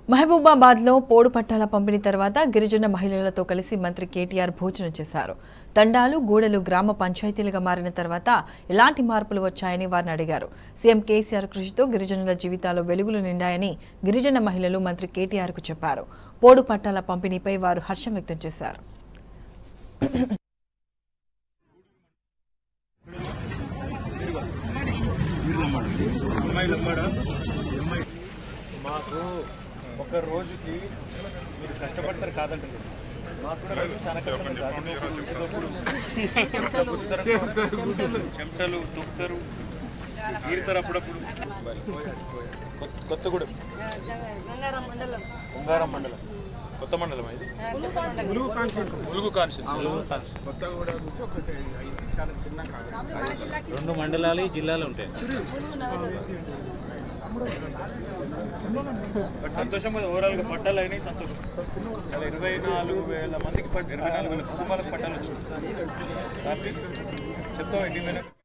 మహబూబాబాద్లో పోడు పట్టాల పంపిణీ తర్వాత గిరిజన మహిళలతో కలిసి మంత్రి కేటీఆర్ భోజనం చేశారు తండాలు గూడెలు గ్రామ పంచాయతీలుగా మారిన తర్వాత ఎలాంటి మార్పులు వచ్చాయని వారిని అడిగారు సీఎం కేసీఆర్ కృషితో గిరిజనుల జీవితాల్లో వెలుగులు నిండాయని గిరిజన మహిళలు మంత్రి కేటీఆర్కు చెప్పారు పోడు పట్టాల పంపిణీపై వారు హర్షం వ్యక్తం చేశారు మాకు ఒక రోజుకి మీరు కష్టపడతారు కాదంటారు మాకు కూడా రోజు చాలా కష్టం చెమటలు తుక్తారు ఈరుతారు అప్పుడప్పుడు కొత్త- కొత్తగూడెం బంగారం మండలం కొత్త మండలం ఇది ములుగు కాన్స్టిట్యూన్సీ ములుగు కాన్స్టిట్యూన్సీ రెండు మండలాలు ఈ జిల్లాలో ఉంటాయి బట్ సంతోషం కదా ఓవరాల్గా పట్టాలు అయినాయి సంతోషం అలా ఇరవై నాలుగు వేల మందికి పట్ట ఇరవై నాలుగు వేల కుటుంబాలకు పట్టాలు వచ్చింది హ్యాపీ చెప్తాం ఇంటికి